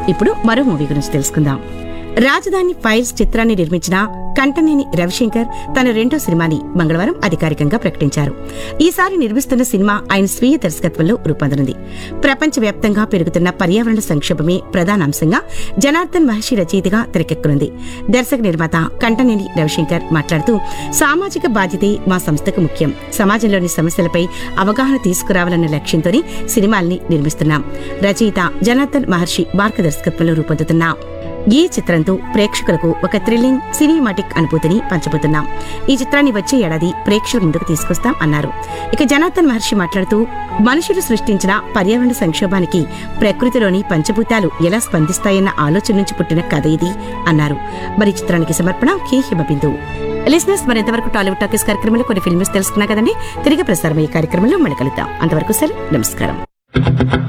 ఇప్పుడు మరో మూవీ గురించి తెలుసుకుందాం రాజధాని ఫైల్స్ చిత్రాన్ని నిర్మించిన కంటనేని రవిశంకర్ తన రెండో సినిమాని మంగళవారం అధికారికంగా ప్రకటించారు ఈసారి నిర్మిస్తున్న సినిమా ఆయన స్వీయ దర్శకత్వంలో రూపొందనుంది ప్రపంచవ్యాప్తంగా పెరుగుతున్న పర్యావరణ సంక్షోభమే ప్రధాన అంశంగా జనార్దన్ మహర్షి రచయితగా తెరకెక్కనుంది దర్శక నిర్మాత కంటనేని రవిశంకర్ మాట్లాడుతూ సామాజిక బాధ్యతే మా సంస్థకు ముఖ్యం సమాజంలోని సమస్యలపై అవగాహన తీసుకురావాలన్న లక్ష్యంతోనే సినిమాల్ని నిర్మిస్తున్నాం రచయిత జనార్దన్ మహర్షి మార్గదర్శకత్వంలో రూపొందుతున్న ఈ చిత్రంతో ప్రేక్షకులకు ఒక థ్రిల్లింగ్ సినిమాటిక్ అనుభూతిని పంచబోతున్నాం ఈ చిత్రాన్ని వచ్చే ఏడాది ప్రేక్షకుల ముందుకు తీసుకొస్తాం అన్నారు ఇక జనార్దన్ మహర్షి మాట్లాడుతూ మనుషులు సృష్టించిన పర్యావరణ సంక్షోభానికి ప్రకృతిలోని పంచభూతాలు ఎలా స్పందిస్తాయన్న ఆలోచన నుంచి పుట్టిన కథ ఇది అన్నారు మరి ఈ చిత్రానికి సమర్పణ కే హిమబిందు లిసినర్స్ మరి ఎంతవరకు టాలీవుడ్ టాకీస్ కార్యక్రమంలో కొన్ని ఫిల్మ్స్ తెలుసుకున్నా కదండి తిరిగి ప్రసారం ఈ కార్యక్రమంలో మళ్ళీ కలుద్దాం అంతవరకు సార్ నమస్కారం